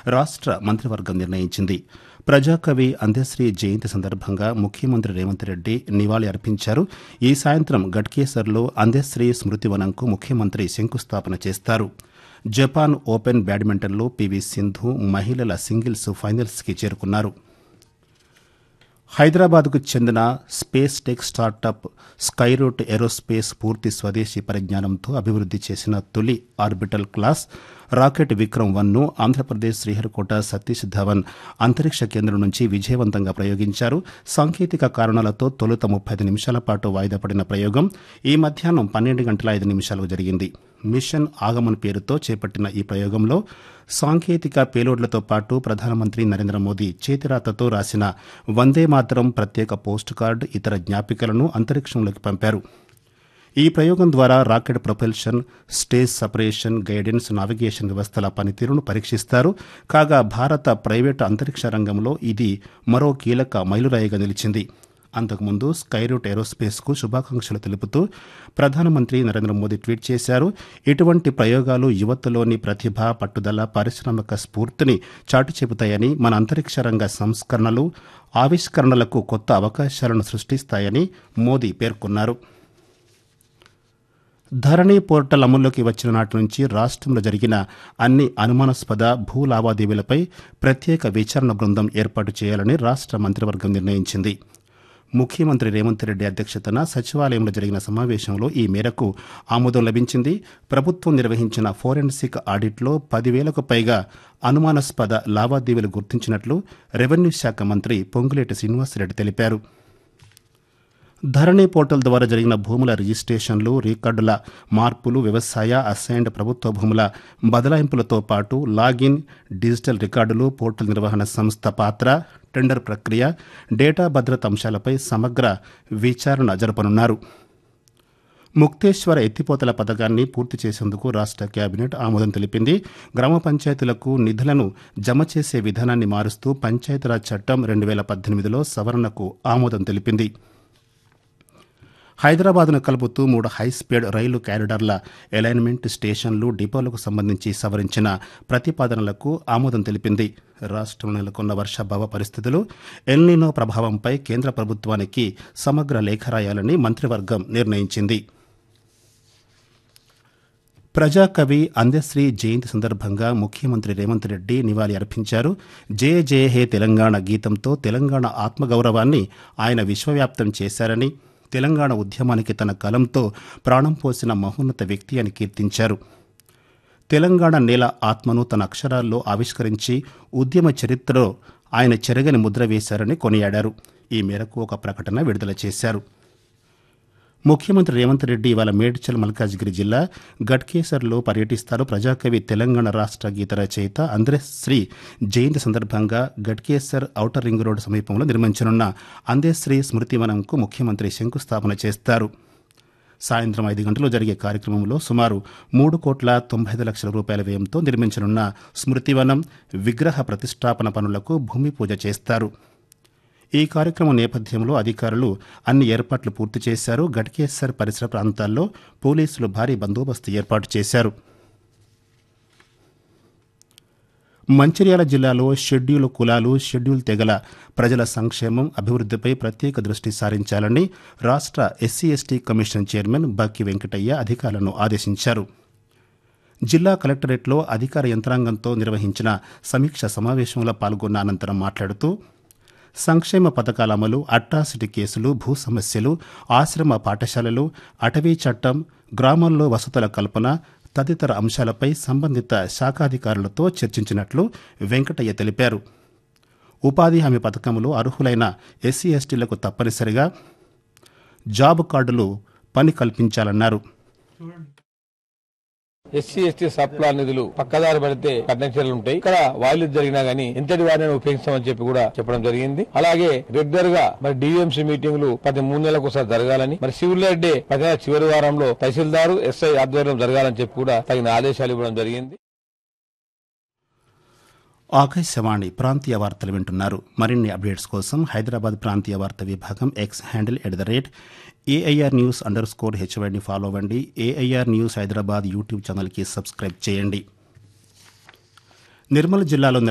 రాష్ట్ర మంత్రివర్గం నిర్ణయించింది ప్రజాకవి అందశ్రీ జయంతి సందర్భంగా ముఖ్యమంత్రి రేవంత్ రెడ్డి నివాళి అర్పించారు ఈ సాయంత్రం గట్కేసర్లో అందశ్రీ స్మృతివనంకు ముఖ్యమంత్రి శంకుస్థాపన చేస్తారు జపాన్ ఓపెన్ బ్యాడ్మింటన్లో పివి సింధు మహిళల సింగిల్స్ ఫైనల్స్కి చేరుకున్నారు హైదరాబాద్కు చెందిన space tech startup Skyroot aerospace పూర్తి స్వదేశీ పరిజ్ఞానంతో అభివృద్ది చేసిన తొలి ఆర్బిటల్ క్లాస్ రాకెట్ విక్రమ్ వన్ను ఆంధ్రప్రదేశ్ శ్రీహరికోట సతీష్ ధవన్ అంతరిక్ష కేంద్రం నుంచి విజయవంతంగా ప్రయోగించారు సాంకేతిక కారణాలతో తొలుత ముప్పై ఐదు నిమిషాల పాటు వాయిదా పడిన ప్రయోగం ఈ మధ్యాహ్నం పన్నెండు గంటల ఐదు నిమిషాలకు జరిగింది మిషన్ ఆగమన్ పేరుతో చేపట్టిన ఈ ప్రయోగంలో సాంకేతిక పేలోడ్లతో పాటు ప్రధానమంత్రి నరేంద్ర మోదీ చేతిరాతతో రాసిన వందే మాతరం ప్రత్యేక పోస్ట్ కార్డు ఇతర జ్ఞాపికలను అంతరిక్షంలోకి పంపారు ఈ ప్రయోగం ద్వారా rocket propulsion stage separation guidance navigation వ్యవస్థల పనితీరును పరీక్షిస్తారు కాగా భారత ప్రైవేటు అంతరిక్ష రంగంలో ఇది మరో కీలక మైలురాయిగా నిలిచింది అంతకుముందు స్కైరూట్ ఏరోస్పేస్కు శుభాకాంక్షలు తెలుపుతూ ప్రధానమంత్రి నరేంద్ర మోదీ ట్వీట్ చేశారు ఇటువంటి ప్రయోగాలు యువతలోని ప్రతిభ పట్టుదల పారిశ్రామిక స్ఫూర్తిని చాటి చెబుతాయని మన అంతరిక్ష రంగ సంస్కరణలు ఆవిష్కరణలకు కొత్త అవకాశాలను సృష్టిస్తాయని మోదీ పేర్కొన్నారు ధరణి పోర్టల్ అమల్లోకి వచ్చిన నాటి నుంచి రాష్ట్రంలో జరిగిన అన్ని అనుమానాస్పద భూ లావాదేవీలపై ప్రత్యేక విచారణ బృందం ఏర్పాటు చేయాలని రాష్ట్ర మంత్రివర్గం నిర్ణయించింది ముఖ్యమంత్రి రేవంత్ రెడ్డి అధ్యక్షతన సచివాలయంలో జరిగిన సమావేశంలో ఈ మేరకు ఆమోదం లభించింది ప్రభుత్వం నిర్వహించిన ఫోరెన్సిక్ ఆడిట్లో పదివేలకు పైగా అనుమానాస్పద లావాదేవీలు గుర్తించినట్లు రెవెన్యూ శాఖ మంత్రి పొంగులేటి శ్రీనివాసరెడ్డి తెలిపారు ధరణి పోర్టల్ ద్వారా జరిగిన భూముల రిజిస్ట్రేషన్లు రికార్డుల మార్పులు వ్యవసాయ అసైన్డ్ ప్రభుత్వ భూముల బదలాయింపులతో పాటు లాగిన్ డిజిటల్ రికార్డులు పోర్టల్ నిర్వహణ సంస్థ పాత్ర టెండర్ ప్రక్రియ డేటా భద్రత అంశాలపై సమగ్ర విచారణ జరపనున్నారు ముక్తేశ్వర ఎత్తిపోతల పథకాన్ని పూర్తి చేసేందుకు రాష్ట్ర కేబినెట్ ఆమోదం తెలిపింది గ్రామ పంచాయతీలకు నిధులను జమ చేసే విధానాన్ని మారుస్తూ పంచాయతీరాజ్ చట్టం రెండు వేల పద్దెనిమిదిలో సవరణకు ఆమోదం తెలిపింది హైదరాబాద్ను కలుపుతూ మూడు హైస్పీడ్ రైలు క్యారిడార్ల అలైన్మెంట్ స్టేషన్లు డిపోలకు సంబంధించి సవరించిన ప్రతిపాదనలకు ఆమోదం తెలిపింది రాష్ట్రంలో నెలకొన్న వర్షాభావ పరిస్థితులు ఎల్నినో ప్రభావంపై కేంద్ర ప్రభుత్వానికి సమగ్ర లేఖ రాయాలని మంత్రివర్గం నిర్ణయించింది ప్రజాకవి అందశ్రీ జయంతి సందర్భంగా ముఖ్యమంత్రి రేవంత్ రెడ్డి నివాళి అర్పించారు జయ జయ హే తెలంగాణ గీతంతో తెలంగాణ ఆత్మగౌరవాన్ని ఆయన విశ్వవ్యాప్తం చేశారని తెలంగాణ ఉద్యమానికి తన కలంతో ప్రాణం పోసిన మహోన్నత వ్యక్తి అని కీర్తించారు తెలంగాణ నేల ఆత్మను తన అక్షరాల్లో ఆవిష్కరించి ఉద్యమ చరిత్రలో ఆయన చెరగని ముద్ర వేశారని కొనియాడారు ఈ మేరకు ఒక ప్రకటన విడుదల చేశారు ముఖ్యమంత్రి రేవంత్ రెడ్డి ఇవాళ మేడ్చల్ మల్కాజ్గిరి జిల్లా గట్కేసర్లో పర్యటిస్తారు ప్రజాకవి తెలంగాణ రాష్ట్ర గీత రచయిత అందశ్రీ జయంతి సందర్భంగా గట్కేసర్ ఔటర్ రింగ్ రోడ్డు సమీపంలో నిర్మించనున్న అందశ్రీ స్మృతివనంకు ముఖ్యమంత్రి శంకుస్థాపన చేస్తారు సాయంత్రం ఐదు గంటలు జరిగే కార్యక్రమంలో సుమారు మూడు కోట్ల తొంభై ఐదు లక్షల రూపాయల వ్యయంతో నిర్మించనున్న స్మృతివనం విగ్రహ ప్రతిష్టాపన పనులకు భూమి పూజ చేస్తారు ఈ కార్యక్రమం నేపథ్యంలో అధికారులు అన్ని ఏర్పాట్లు పూర్తి చేశారు గట్కేసర్ పరిసర ప్రాంతాల్లో పోలీసులు భారీ బందోబస్తు ఏర్పాటు చేశారు మంచిర్యాల జిల్లాలో షెడ్యూల్ కులాలు షెడ్యూల్ తెగల ప్రజల సంక్షేమం అభివృద్ధిపై ప్రత్యేక దృష్టి సారించాలని రాష్ట్ర SC ST commission chairman Bakki Venkataiah అధికారులను ఆదేశించారు జిల్లా కలెక్టరేట్లో అధికార యంత్రాంగంతో నిర్వహించిన సమీక్ష సమావేశంలో పాల్గొన్న అనంతరం మాట్లాడుతూ సంక్షేమ పథకాల అమలు అట్రాసిటీ కేసులు భూ సమస్యలు ఆశ్రమ పాఠశాలలు అటవీ చట్టం గ్రామాల్లో వసతుల కల్పన తదితర అంశాలపై సంబంధిత శాఖాధికారులతో చర్చించినట్లు వెంకటయ్య తెలిపారు ఉపాధి హామీ పథకంలో అర్హులైన ఎస్సీ ఎస్టీలకు తప్పనిసరిగా జాబ్ కార్డులు పని కల్పించాలన్నారు ఎస్సీ ఎస్టీ సప్లా నిధులు పక్కదారి పడితే కఠిన చర్యలు ఉంటాయి ఇక్కడ వాళ్ళు జరిగినా గానీ ఎంతటి వారిని ఉపయోగిస్తామని చెప్పి కూడా చెప్పడం జరిగింది అలాగే రెగ్యులర్ గా మరి డిఎంసీ మీటింగ్లు ప్రతి మూడు నెలలకు ఒకసారి జరగాలని మరి సివిల్ డే ప్రతి నెల చివరి వారంలో తహసీల్దారు ఎస్ఐ ఆధ్వర్యంలో జరగాలని చెప్పి కూడా తగిన ఆదేశాలు ఇవ్వడం జరిగింది ఆకాశవాణి ప్రాంతీయ వార్తలు వింటున్నారు మరిన్ని అప్డేట్స్ కోసం హైదరాబాద్ ప్రాంతీయ వార్త విభాగం X handle at the rate AIR news underscore స్కోర్ హెచ్వైని ఫాలో అవ్వండి ఏఐఆర్ న్యూస్ హైదరాబాద్ యూట్యూబ్ ఛానల్కి సబ్స్క్రైబ్ చేయండి నిర్మల్ జిల్లాలో